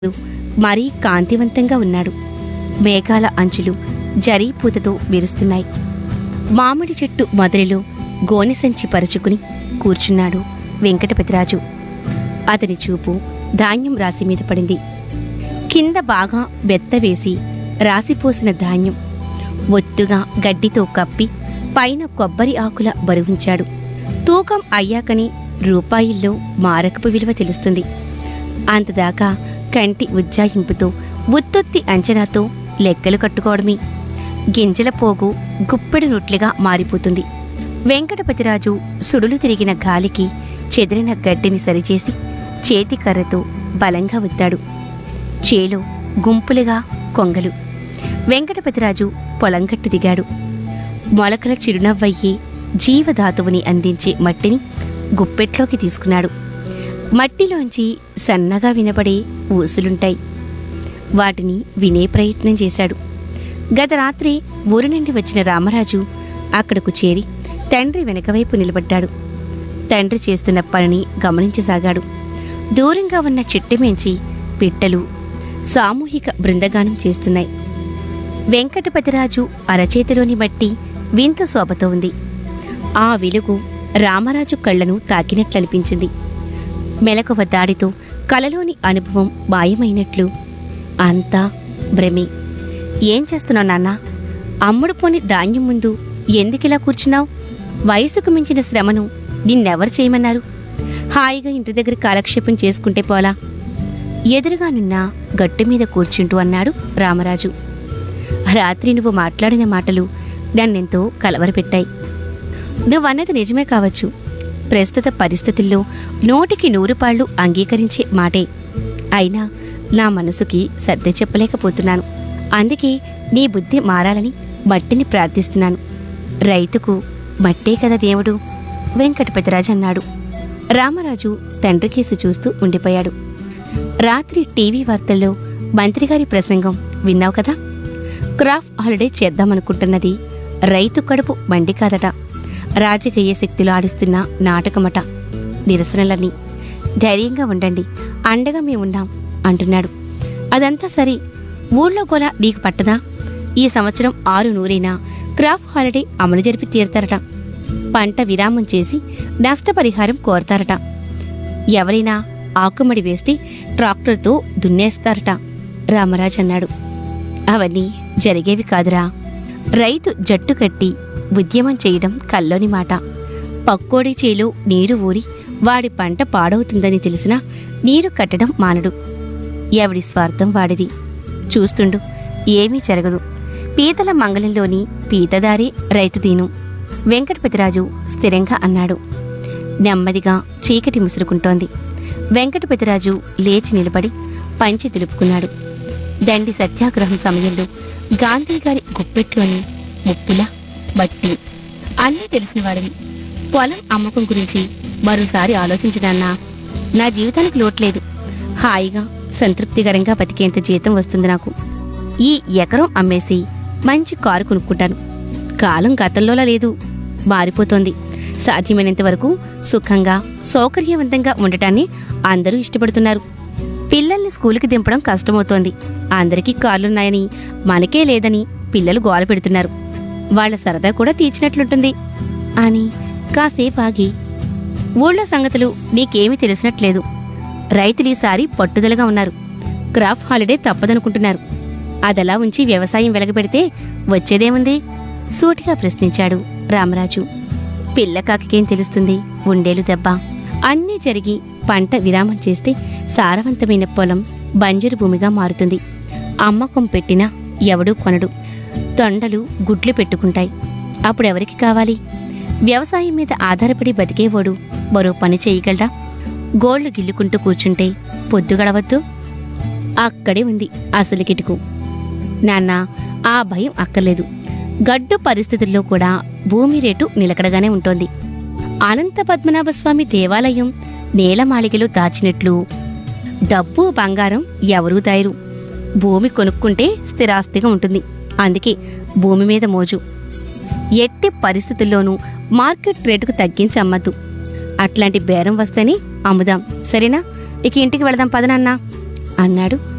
మరీ కాంతివంతంగా ఉన్నాడు మేఘాల అంచులు జరీ పూతతో విరుస్తున్నాయి మామిడి చెట్టు మొదలిలో గోనె సంచి పరుచుకుని కూర్చున్నాడు వెంకటపతిరాజు అతని చూపు ధాన్యం రాశి మీద పడింది కింద బాగా బెత్తవేసి రాసిపోసిన ధాన్యం ఒత్తుగా గడ్డితో కప్పి పైన కొబ్బరి ఆకుల బరువుంచాడు తూకం అయ్యాకని రూపాయిల్లో మారకపు విలువ తెలుస్తుంది అంతదాకా కంటి ఉజ్జాయింపుతో ఉత్తొత్తి అంచనాతో లెక్కలు కట్టుకోవడమే గింజల పోగు గుప్పెడు నొట్లుగా మారిపోతుంది వెంకటపతిరాజు సుడులు తిరిగిన గాలికి చెదిరిన గడ్డిని సరిచేసి చేతి కర్రతో బలంగా ఉద్దాడు చేలో గుంపులుగా కొంగలు వెంకటపతిరాజు పొలంగట్టు దిగాడు మొలకల చిరునవ్వయ్యే జీవధాతువుని అందించే మట్టిని గుప్పెట్లోకి తీసుకున్నాడు మట్టిలోంచి సన్నగా వినపడే ఊసులుంటాయి వాటిని వినే ప్రయత్నం చేశాడు గత రాత్రి ఊరు నుండి వచ్చిన రామరాజు అక్కడకు చేరి తండ్రి వెనకవైపు నిలబడ్డాడు తండ్రి చేస్తున్న పనిని గమనించసాగాడు దూరంగా ఉన్న చెట్టుమేంచి పిట్టలు సామూహిక బృందగానం చేస్తున్నాయి వెంకటపతిరాజు అరచేతిలోని మట్టి వింత శోభతో ఉంది ఆ వెలుగు రామరాజు కళ్ళను తాకినట్లనిపించింది మెలకువ దాడితో కలలోని అనుభవం మాయమైనట్లు అంతా భ్రమే ఏం చేస్తున్నావు నాన్న అమ్ముడు పోని ధాన్యం ముందు ఎందుకిలా కూర్చున్నావు వయసుకు మించిన శ్రమను నిన్నెవరు చేయమన్నారు హాయిగా ఇంటి దగ్గర కాలక్షేపం చేసుకుంటే పోలా ఎదురుగానున్న గట్టు మీద కూర్చుంటూ అన్నాడు రామరాజు రాత్రి నువ్వు మాట్లాడిన మాటలు నన్నెంతో కలవరపెట్టాయి నువ్వన్నది నిజమే కావచ్చు ప్రస్తుత పరిస్థితుల్లో నూటికి నూరు పాళ్ళు అంగీకరించే మాటే అయినా నా మనసుకి సర్ది చెప్పలేకపోతున్నాను అందుకే నీ బుద్ధి మారాలని మట్టిని ప్రార్థిస్తున్నాను రైతుకు మట్టే కదా దేవుడు వెంకటపతిరాజు అన్నాడు రామరాజు తండ్రి కేసు చూస్తూ ఉండిపోయాడు రాత్రి టీవీ వార్తల్లో మంత్రిగారి ప్రసంగం విన్నావు కదా క్రాఫ్ హాలిడే చేద్దామనుకుంటున్నది రైతు కడుపు బండి కాదట రాజకీయ శక్తులు ఆడిస్తున్న నాటకమట నిరసనలన్నీ ధైర్యంగా ఉండండి అండగా మేమున్నాం అంటున్నాడు అదంతా సరే ఊళ్ళో గోల నీకు పట్టదా ఈ సంవత్సరం ఆరు నూరైనా క్రాఫ్ హాలిడే అమలు జరిపి తీరతారట పంట విరామం చేసి నష్టపరిహారం కోరతారట ఎవరైనా ఆకుమడి వేస్తే ట్రాక్టర్తో దున్నేస్తారట రామరాజు అన్నాడు అవన్నీ జరిగేవి కాదురా రైతు జట్టు కట్టి ఉద్యమం చేయడం కల్లోని మాట పక్కోడి చేలో నీరు ఊరి వాడి పంట పాడవుతుందని తెలిసినా నీరు కట్టడం మానడు ఎవడి స్వార్థం వాడిది చూస్తుండు ఏమీ జరగదు పీతల మంగళంలోని పీతదారి రైతు దీను వెంకటపతిరాజు స్థిరంగా అన్నాడు నెమ్మదిగా చీకటి ముసురుకుంటోంది వెంకటపతిరాజు లేచి నిలబడి పంచి దులుపుకున్నాడు దండి సత్యాగ్రహం సమయంలో గాంధీ గారి గుప్పెట్లోని ముప్పిల బట్టి అన్నీ తెలిసినవాడివి పొలం అమ్మకం గురించి మరోసారి ఆలోచించడాన్నా నా జీవితానికి లోట్లేదు హాయిగా సంతృప్తికరంగా బతికేంత జీతం వస్తుంది నాకు ఈ ఎకరం అమ్మేసి మంచి కారు కొనుక్కుంటాను కాలం గతంలోలా లేదు మారిపోతోంది సాధ్యమైనంత వరకు సుఖంగా సౌకర్యవంతంగా ఉండటాన్ని అందరూ ఇష్టపడుతున్నారు పిల్లల్ని స్కూలుకి దింపడం కష్టమవుతోంది అందరికీ కార్లున్నాయని మనకే లేదని పిల్లలు గోల పెడుతున్నారు వాళ్ళ సరదా కూడా తీర్చినట్లుంటుంది అని కాసేపు ఆగి ఊళ్ళో సంగతులు నీకేమీ తెలిసినట్లేదు రైతులు ఈసారి పట్టుదలగా ఉన్నారు క్రాఫ్ హాలిడే తప్పదనుకుంటున్నారు అదలా ఉంచి వ్యవసాయం వెలగబెడితే వచ్చేదేముంది సూటిగా ప్రశ్నించాడు రామరాజు పిల్లకాకేం తెలుస్తుంది ఉండేలు దెబ్బ అన్నీ జరిగి పంట విరామం చేస్తే సారవంతమైన పొలం బంజరు భూమిగా మారుతుంది అమ్మకం పెట్టినా ఎవడూ కొనడు తొండలు గుడ్లు పెట్టుకుంటాయి అప్పుడెవరికి కావాలి వ్యవసాయం మీద ఆధారపడి బతికేవాడు మరో పని చేయగలడా గోళ్లు గిల్లుకుంటూ కూర్చుంటే పొద్దు గడవద్దు అక్కడే ఉంది అసలు కిటుకు నాన్న ఆ భయం అక్కర్లేదు గడ్డు పరిస్థితుల్లో కూడా భూమి రేటు నిలకడగానే ఉంటోంది అనంత పద్మనాభస్వామి దేవాలయం నేలమాళిగలో దాచినట్లు డబ్బు బంగారం ఎవరూ దాయరు భూమి కొనుక్కుంటే స్థిరాస్తిగా ఉంటుంది అందుకే భూమి మీద మోజు ఎట్టి పరిస్థితుల్లోనూ మార్కెట్ రేటుకు తగ్గించి అమ్మద్దు అట్లాంటి బేరం వస్తేనే అమ్ముదాం సరేనా ఇక ఇంటికి వెళదాం పదనన్నా అన్నాడు